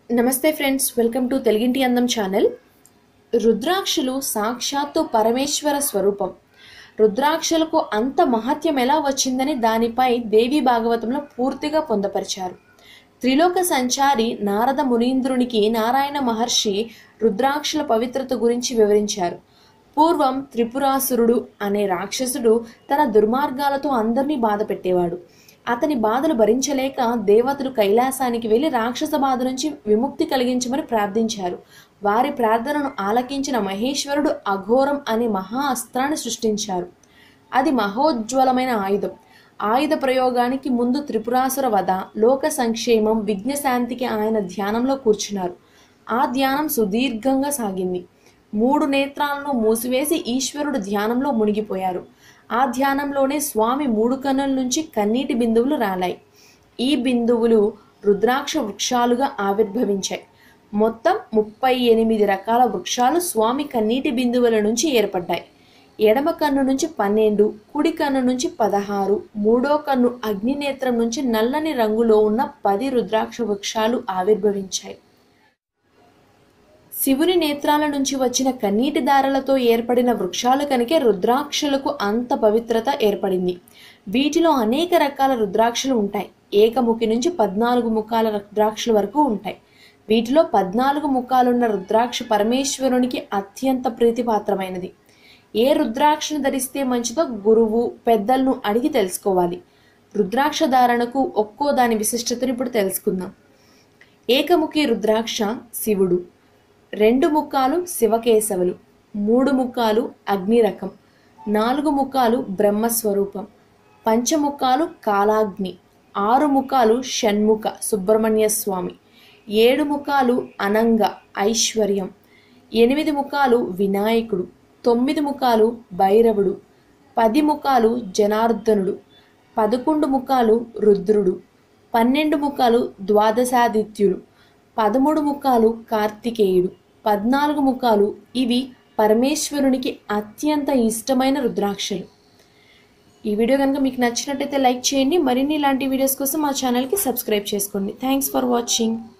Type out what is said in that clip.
నమస్తే friends welcome to తెలుగింటి అందం ఛానల్ రుద్రాక్షలు సాక్షాత్తు పరమేశ్వర స్వరూపం రుద్రాక్షలకు అంత మహత్యం ఎలా వచ్చిందని దానిపై దేవి భాగవతంలో పూర్తిగా పొందపరిచారు త్రిలోక సంచారి నారద మునీంద్రునికి నారాయణ మహర్షి రుద్రాక్షల పవిత్రత గురించి వివరించారు పూర్వం త్రిపురాసురుడు అనే రాక్షసుడు తన దుర్మార్గాలతో అందరినీ బాధ పెట్టేవాడు అతని బాధలు భరించలేక దేవతలు కైలాసానికి వెళ్లి రాక్షస బాధ నుంచి విముక్తి కలిగించమని ప్రార్థించారు వారి ప్రార్థనను ఆలకించిన మహేశ్వరుడు అఘోరం అనే మహా అస్త్రాన్ని సృష్టించారు అది మహోజ్వలమైన ఆయుధం ఆయుధ ప్రయోగానికి ముందు త్రిపురాసుర వధ లోక సంక్షేమం విఘ్నశాంతికి ఆయన ధ్యానంలో కూర్చున్నారు ఆ ధ్యానం సుదీర్ఘంగా సాగింది మూడు నేత్రాలను మూసివేసి ఈశ్వరుడు ధ్యానంలో మునిగిపోయారు ఆ ధ్యానంలోనే స్వామి మూడు కన్నుల నుంచి కన్నీటి బిందువులు రాలాయి ఈ బిందువులు రుద్రాక్ష వృక్షాలుగా ఆవిర్భవించాయి మొత్తం ముప్పై ఎనిమిది రకాల వృక్షాలు స్వామి కన్నీటి బిందువుల నుంచి ఏర్పడ్డాయి ఎడమ కన్ను నుంచి పన్నెండు కుడి కన్ను నుంచి పదహారు మూడో కన్ను అగ్నినేత్రం నుంచి నల్లని రంగులో ఉన్న పది రుద్రాక్ష వృక్షాలు ఆవిర్భవించాయి శివుని నేత్రాల నుంచి వచ్చిన కన్నీటి దారలతో ఏర్పడిన వృక్షాలు కనుకే రుద్రాక్షలకు అంత పవిత్రత ఏర్పడింది వీటిలో అనేక రకాల రుద్రాక్షలు ఉంటాయి ఏకముఖి నుంచి పద్నాలుగు ముఖాల రుద్రాక్షల వరకు ఉంటాయి వీటిలో పద్నాలుగు ముఖాలున్న రుద్రాక్ష పరమేశ్వరునికి అత్యంత ప్రీతిపాత్రమైనది ఏ రుద్రాక్షను ధరిస్తే మంచిదో గురువు పెద్దలను అడిగి తెలుసుకోవాలి రుద్రాక్ష ధారణకు ఒక్కో దాని విశిష్టతను ఇప్పుడు తెలుసుకుందాం ఏకముఖి రుద్రాక్ష శివుడు రెండు ముఖాలు శివకేశవులు మూడు ముఖాలు అగ్నిరకం నాలుగు ముఖాలు బ్రహ్మస్వరూపం పంచముఖాలు కాలాగ్ని ఆరు ముఖాలు షణ్ముఖ సుబ్రహ్మణ్య స్వామి ఏడు ముఖాలు అనంగ ఐశ్వర్యం ఎనిమిది ముఖాలు వినాయకుడు తొమ్మిది ముఖాలు భైరవుడు పది ముఖాలు జనార్దనుడు పదకొండు ముఖాలు రుద్రుడు పన్నెండు ముఖాలు ద్వాదశాదిత్యులు పదమూడు ముఖాలు కార్తికేయుడు పద్నాలుగు ముఖాలు ఇవి పరమేశ్వరునికి అత్యంత ఇష్టమైన రుద్రాక్షలు ఈ వీడియో కనుక మీకు నచ్చినట్టయితే లైక్ చేయండి మరిన్ని ఇలాంటి వీడియోస్ కోసం మా ఛానల్కి సబ్స్క్రైబ్ చేసుకోండి థ్యాంక్స్ ఫర్ వాచింగ్